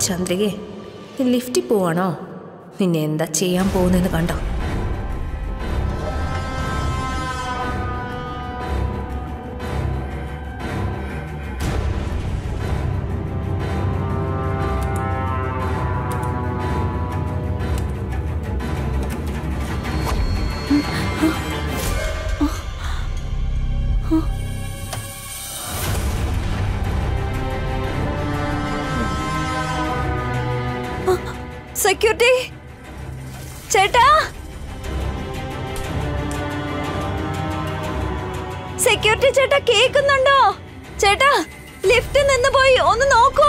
ചന്ദ്രികെ നീ ലിഫ്റ്റിൽ പോവാണോ നിന്നെ എന്താ ചെയ്യാൻ പോകുന്നതെന്ന് കണ്ടോ സെക്യൂരിറ്റി ചേട്ടാ സെക്യൂരിറ്റി ചേട്ടാ കേക്കുന്നുണ്ടോ ചേട്ടാ ലിഫ്റ്റ് നിന്ന് പോയി ഒന്ന് നോക്കൂ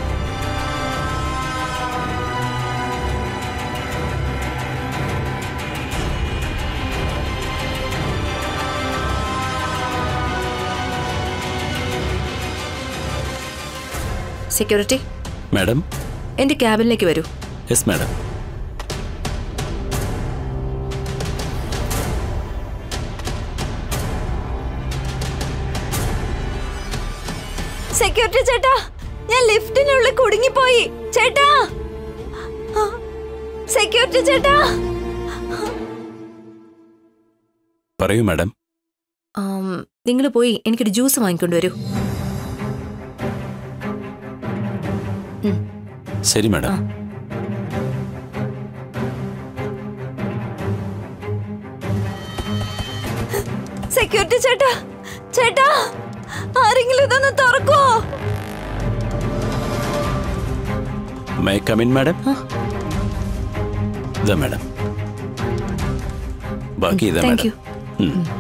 സെക്യൂരിറ്റി മാഡം എൻ്റെ ക്യാബിനിലേക്ക് വരൂ യെസ് മാഡം സെക്യൂരിറ്റി ചേട്ടാ ഞാൻ ലിഫ്റ്റിനുള്ളിൽ കുടുങ്ങിപ്പോയി ചേട്ടാ ആ, സെക്യൂരിറ്റി ചേട്ടാ പറയൂ മാഡം നിങ്ങൾ പോയി എനിക്കൊരു ജ്യൂസ് വാങ്ങിക്കൊണ്ട് വരൂ ശരി മാഡം സെക്യൂരിറ്റി ചേട്ടാ ചേട്ടാ ആരെങ്കിലും ഇതൊന്ന് തുറക്കോ മൈ കമിൻ മാഡം ഇതാ മാഡം ബാക്കി ഇതാ താങ്ക് മാഡം യു ഉം.